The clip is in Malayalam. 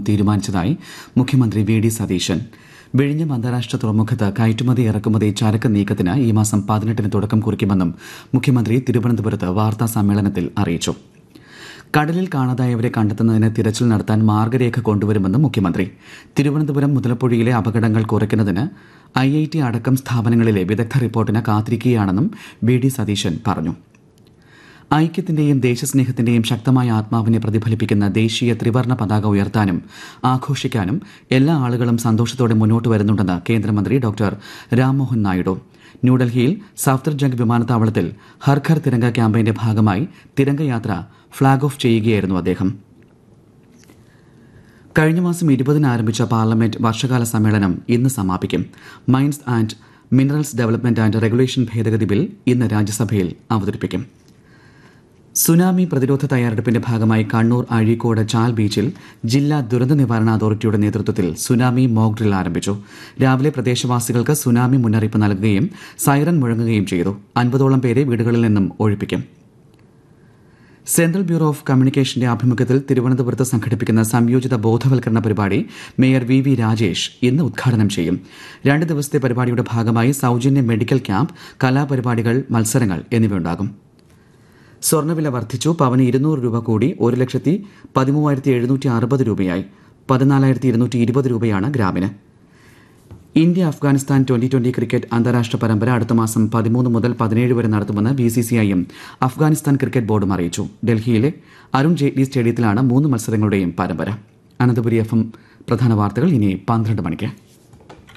തീരുമാനിച്ചതായി മുഖ്യമന്ത്രി വി ഡി സതീശൻ വിഴിഞ്ഞം അന്താരാഷ്ട്ര തുറമുഖത്ത് കയറ്റുമതി ഇറക്കുമതി ചരക്ക് നീക്കത്തിന് ഈ മാസം പതിനെട്ടിന് തുടക്കം കുറിക്കുമെന്നും മുഖ്യമന്ത്രി തിരുവനന്തപുരത്ത് വാർത്താ സമ്മേളനത്തിൽ അറിയിച്ചു കടലിൽ കാണാതായവരെ കണ്ടെത്തുന്നതിന് തിരച്ചിൽ നടത്താൻ മാർഗരേഖ കൊണ്ടുവരുമെന്നും മുഖ്യമന്ത്രി തിരുവനന്തപുരം മുതലപ്പുഴയിലെ അപകടങ്ങൾ കുറയ്ക്കുന്നതിന് ഐ ഐ ടി അടക്കം സ്ഥാപനങ്ങളിലെ വിദഗ്ധ റിപ്പോർട്ടിന് കാത്തിരിക്കുകയാണെന്നും വി ഡി സതീശൻ പറഞ്ഞു ഐക്യത്തിന്റെയും ദേശസ്നേഹത്തിന്റെയും ശക്തമായ ആത്മാവിനെ പ്രതിഫലിപ്പിക്കുന്ന ദേശീയ ത്രിവർണ പതാക ഉയർത്താനും ആഘോഷിക്കാനും എല്ലാ ആളുകളും സന്തോഷത്തോടെ മുന്നോട്ട് വരുന്നുണ്ടെന്ന് കേന്ദ്രമന്ത്രി ഡോക്ടർ രാംമോഹൻ നായിഡു ന്യൂഡൽഹിയിൽ സഫ്ദർജംഗ് വിമാനത്താവളത്തിൽ ഹർ ഘർ തിരങ്ക ക്യാമ്പയിന്റെ ഭാഗമായി തിരങ്കയാത്ര ഫ്ളാഗ് ഓഫ് ചെയ്യുകയായിരുന്നു അദ്ദേഹം കഴിഞ്ഞ മാസം ഇരുപതിന് ആരംഭിച്ച പാർലമെന്റ് വർഷകാല സമ്മേളനം ഇന്ന് സമാപിക്കും mines and minerals development and regulation ഭേദഗതി ബിൽ ഇന്ന് രാജ്യസഭയിൽ അവതരിപ്പിക്കും സുനാമി പ്രതിരോധ തയ്യാറെടുപ്പിന്റെ ഭാഗമായി കണ്ണൂർ അഴീക്കോട് ചാൽ ബീച്ചിൽ ജില്ലാ ദുരന്ത നിവാരണ അതോറിറ്റിയുടെ നേതൃത്വത്തിൽ സുനാമി മോക്ക് ഡ്രിൽ ആരംഭിച്ചു രാവിലെ പ്രദേശവാസികൾക്ക് സുനാമി മുന്നറിയിപ്പ് നൽകുകയും സൈറൻ മുഴങ്ങുകയും ചെയ്തു അൻപതോളം പേരെ വീടുകളിൽ നിന്നും ഒഴിപ്പിക്കും സെൻട്രൽ ബ്യൂറോ ഓഫ് കമ്മ്യൂണിക്കേഷന്റെ ആഭിമുഖ്യത്തിൽ തിരുവനന്തപുരത്ത് സംഘടിപ്പിക്കുന്ന സംയോജിത ബോധവൽക്കരണ പരിപാടി മേയർ വി വി രാജേഷ് ഇന്ന് ഉദ്ഘാടനം ചെയ്യും രണ്ട് ദിവസത്തെ പരിപാടിയുടെ ഭാഗമായി സൌജന്യ മെഡിക്കൽ ക്യാമ്പ് കലാപരിപാടികൾ മത്സരങ്ങൾ എന്നിവയുണ്ടാകും സ്വർണ്ണവില വർദ്ധിച്ചു പവന് ഇരുന്നൂറ് രൂപ കൂടി ഒരു ലക്ഷത്തി പതിമൂവായിരത്തി എഴുന്നൂറ്റി അറുപത് രൂപയായി പതിനാലായിരത്തി ഇരുന്നൂറ്റി ഇരുപത് രൂപയാണ് ഗ്രാമിന് India Afghanistan twenty twenty cricket അന്താരാഷ്ട്ര പരമ്പര അടുത്ത മാസം പതിമൂന്ന് മുതൽ പതിനേഴ് വരെ നടത്തുമെന്ന് ബി സി സി ഐയും അഫ്ഗാനിസ്ഥാൻ ക്രിക്കറ്റ് ബോർഡും അറിയിച്ചു ഡൽഹിയിലെ അരുൺ ജെയ്റ്റ്ലി സ്റ്റേഡിയത്തിലാണ് മൂന്ന് മത്സരങ്ങളുടെയും പരമ്പര അനന്തപുരി എഫ് എം പ്രധാന വാർത്തകൾ ഇനി പന്ത്രണ്ട് മണിക്ക്